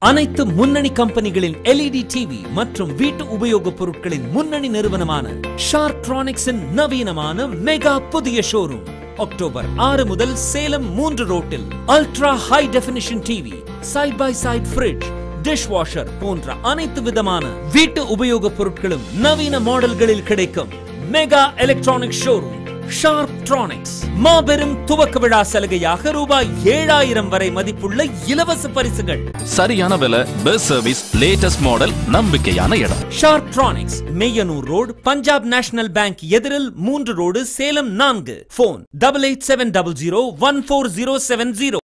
அனைத்து முன்னணி கம்பெனிகளின் LED TV மற்றும் வீட்டு உபயோகப் பொருட்களின் முன்னணி நிறுவனமான ஷார்ட்ரானிக்ஸின் நவீனமான மெகா புதிய ஷோரூம் அக்டோபர் ஆறு முதல் சேலம் மூன்று ரோட்டில் ultra high definition TV side by side fridge dish washer போன்ற அனைத்து விதமான வீட்டு உபயோகப் பொருட்களும் நவீன மாடல்களில் கிடைக்கும் மெகா எலக்ட்ரானிக் ஷோரூம் ஷார்ப்ட்ரானிக்ஸ் மாபெரும் துவக்க விழா சலுகையாக ரூபாய் ஏழாயிரம் வரை மதிப்புள்ள இலவச பரிசுகள் சரியான விலை பெஸ்ட் சர்வீஸ் லேட்டஸ்ட் மாடல் நம்பிக்கையான இடம் Sharptronics Meyyanur road Punjab National Bank எதிரில் மூன்று ரோடு சேலம் நான்கு phone double eight seven double zero one four zero seven zero